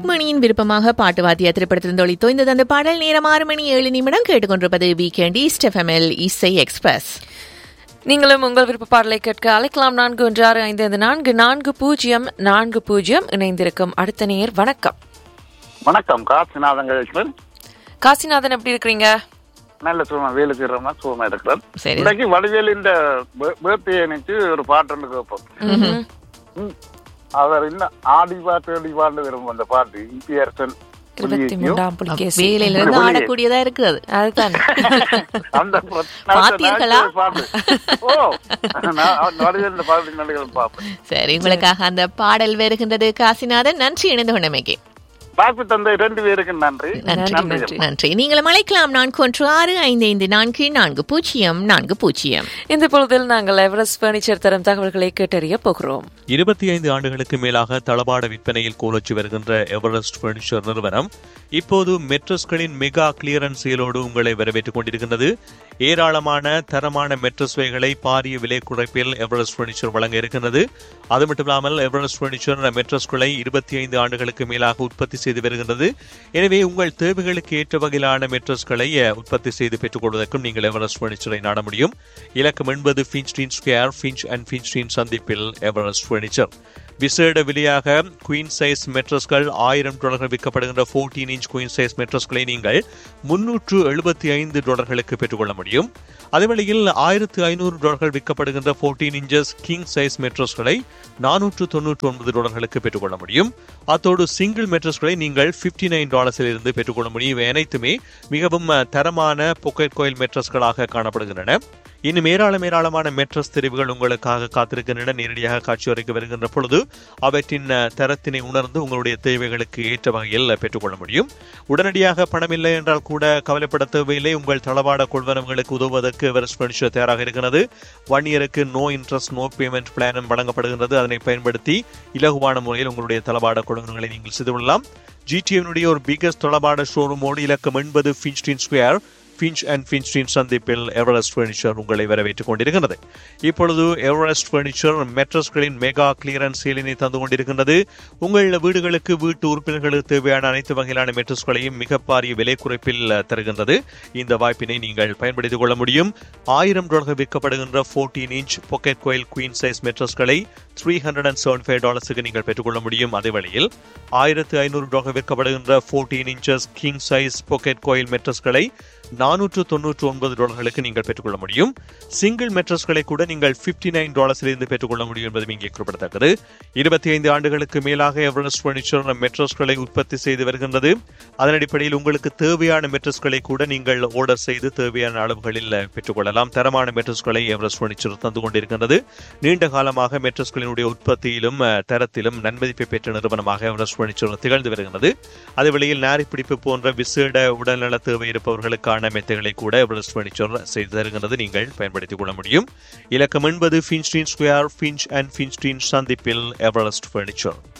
ருக்மணியின் விருப்பமாக பாட்டு வாத்திய திரைப்படத்திலிருந்து ஒளித்தோ இந்த அந்த பாடல் நேரம் ஆறு மணி ஏழு நிமிடம் கேட்டுக்கொண்டிருப்பது வீக்கெண்ட் ஈஸ்ட் எஃப்எம்எல் இசை எக்ஸ்பிரஸ் நீங்களும் உங்கள் விருப்ப பாடலை கேட்க அழைக்கலாம் நான்கு ஒன்று ஆறு ஐந்து ஐந்து நான்கு நான்கு பூஜ்ஜியம் நான்கு பூஜ்ஜியம் இணைந்திருக்கும் அடுத்த நேர் வணக்கம் வணக்கம் காசிநாதன் கணேசன் காசிநாதன் எப்படி இருக்கிறீங்க நல்ல சுகமா வேலு தீரமா சுகமா இருக்கிறேன் சரி இன்னைக்கு வடிவேலு இந்த பேர்த்தியை நினைச்சு ஒரு பாட்டு ஒன்று கேட்போம் ம்ஹும். ம். அவர் இன்னும் ஆடிவா தேடிவான்னு விரும்பும் அந்த பாட்டு இபிஆர்சன் இருபத்தி மூன்றாம் புலிகேசி வேலையில இருந்து ஆடக்கூடியதா இருக்குது அதுதான் அந்த பிர- பார்த்தீர்களா? நான் பாட்டு ஓ நான் வடிவேலு இந்த பாட்டு நல்ல பார்ப்பேன் சரி உங்களுக்காக அந்த பாடல் வருகின்றது காசிநாதன் நன்றி இணைந்து கொண்டமைக்கு வாக்கு தந்தை ரெண்டு பேருக்கு நன்றி நன்றி நன்றி. நன்றி நன்றி நீங்களும் அழைக்கலாம் நான்கு ஒன்று ஆறு ஐந்து ஐந்து நான்கு நான்கு பூஜ்ஜியம் நான்கு பூஜ்ஜியம் இந்த பொழுதில் நாங்கள் எவரெஸ்ட் பர்னிச்சர் தரும் தகவல்களை கேட்டறிய போகிறோம் இருபத்தி ஐந்து ஆண்டுகளுக்கு மேலாக தளபாட விற்பனையில் கோலோச்சி வருகின்ற எவரெஸ்ட் பர்னிச்சர் நிறுவனம் இப்போது மெட்ரஸ்களின் மெகா கிளியரன்ஸ் சேலோடு உங்களை வரவேற்றுக் கொண்டிருக்கின்றது ஏராளமான தரமான மெட்ரஸ் வகைகளை பாரிய விலை குறைப்பில் எவரெஸ்ட் பர்னிச்சர் வழங்க இருக்கின்றது அது மட்டுமில்லாமல் எவரெஸ்ட் பர்னிச்சர் மெட்ரஸ்களை இருபத்தி ஐந்து ஆண்டுகளுக்கு மேலாக உற்பத்தி செய்து வருகின்றது எனவே உங்கள் தேவைகளுக்கு ஏற்ற வகையிலான மெட்ரஸ்களை அஹ், உற்பத்தி செய்து பெற்றுக் கொள்வதற்கும் நீங்கள் எவரெஸ்ட் பர்னிச்சரை நாட முடியும் இலக்கம் என்பது Finstein square Finch and Finstein சந்திப்பில் எவரெஸ்ட் பர்னிச்சர் விசேட விலையாக குயின் சைஸ் மெட்ரஸ்கள் ஆயிரம் டாலர்கள் விற்கப்படுகின்ற 14 இன்ச் குயின் சைஸ் மெட்ரஸ்களை நீங்கள் முன்னூற்று எழுபத்தி ஐந்து டாலர்களுக்கு பெற்றுக்கொள்ள முடியும் அதேவேளையில் ஆயிரத்து ஐநூறு டாலர்கள் விற்கப்படுகின்ற 14 இன்ச்சஸ் கிங் சைஸ் மெட்ரஸ்களை நானூற்று தொன்னூற்று ஒன்பது டாலர்களுக்கு பெற்றுக்கொள்ள முடியும் அத்தோடு சிங்கிள் மெட்ரஸ்களை நீங்கள் 59 நைன் டாலர்ஸில் இருந்து பெற்றுக்கொள்ள முடியும் இவை அனைத்துமே மிகவும் அஹ், தரமான பொக்கெட் கோயில் மெட்ரஸ்களாக காணப்படுகின்றன இன்னும் ஏராளம் ஏராளமான மெட்ரஸ் தெரிவுகள் உங்களுக்காக காத்திருக்கின்றன நேரடியாக காட்சி வரைக்கு வருகின்ற பொழுது அவற்றின் அஹ், தரத்தினை உணர்ந்து உங்களுடைய தேவைகளுக்கு ஏற்ற வகையில் பெற்றுக்கொள்ள முடியும் உடனடியாக பணமில்லை என்றால் கூட கவலைப்பட தேவையில்லை உங்கள் தளவாட கொள்வனவுகளுக்கு உதவுவதற்கு எவரெஸ்ட் பர்னிச்சர் தயாராக இருக்கிறது ஒன் இயருக்கு நோ இன்ட்ரெஸ்ட் நோ பேமெண்ட் பிளானும் வழங்கப்படுகின்றது அதனை பயன்படுத்தி இலகுவான முறையில் உங்களுடைய தளவாட கொள்வனவுகளை நீங்கள் செய்து கொள்ளலாம் ஜிடிஎனுடைய ஒரு பிகஸ்ட் தளவாட ஷோரூமோடு இலக்கம் என்பது Finstein square Finch and Finstein சந்திப்பில் எவரெஸ்ட் பர்னிச்சர் உங்களை வரவேற்றுக் கொண்டிருக்கிறது இப்பொழுது எவரெஸ்ட் பர்னிச்சர் மெட்ரஸ்களின் மெகா கிளியரன்ஸ் சேலினை தந்து கொண்டிருக்கின்றது உங்கள் வீடுகளுக்கு வீட்டு உறுப்பினர்களுக்கு தேவையான அனைத்து வகையிலான மெட்ரஸ்களையும் மிக பாரிய விலை குறைப்பில் தருகின்றது இந்த வாய்ப்பினை நீங்கள் பயன்படுத்திக் கொள்ள முடியும் ஆயிரம் டாலர்கள் விற்கப்படுகின்ற 14 inch pocket coil queen size மெட்ரஸ்களை three hundred and seven five டாலர்ஸுக்கு நீங்கள் பெற்றுக்கொள்ள முடியும் அதே வேளையில் ஆயிரத்து ஐநூறு டாலர் விற்கப்படுகின்ற 14 inches king size pocket coil மெட்ரஸ்களை நானூற்று தொன்னூற்று ஒன்பது டாலர்களுக்கு நீங்கள் பெற்றுக்கொள்ள முடியும் சிங்கிள் மெட்ரஸ்களை கூட நீங்கள் 59 நைன் டாலர்ஸிலிருந்து பெற்றுக்கொள்ள முடியும் என்பதும் இங்கே குறிப்பிடத்தக்கது இருபத்தி ஐந்து ஆண்டுகளுக்கு மேலாக எவரெஸ்ட் பர்னிச்சர் மெட்ரஸ்களை உற்பத்தி செய்து வருகின்றது அதன் அடிப்படையில் உங்களுக்கு தேவையான மெட்ரஸ்களை கூட நீங்கள் ஆர்டர் செய்து தேவையான அளவுகளில் பெற்றுக்கொள்ளலாம் தரமான மெட்ரஸ்களை எவரெஸ்ட் பர்னிச்சர் தந்து கொண்டிருக்கின்றது நீண்ட காலமாக மெட்ரஸ்களினுடைய உற்பத்தியிலும் அஹ், தரத்திலும் நன்மதிப்பை பெற்ற நிறுவனமாக எவரெஸ்ட் பர்னிச்சர் திகழ்ந்து வருகிறது அதே வேளையில் நாரி பிடிப்பு போன்ற விசேட உடல்நல தேவை இருப்பவர்களுக்கான மெத்தைகளை கூட எவரெஸ்ட் பர்னிச்சர் செய்து தருகின்றது நீங்கள் பயன்படுத்திக் கொள்ள முடியும் இலக்கம் என்பது Finstein square Finch and Finstein சந்திப்பில் எவரெஸ்ட் பர்னிச்சர்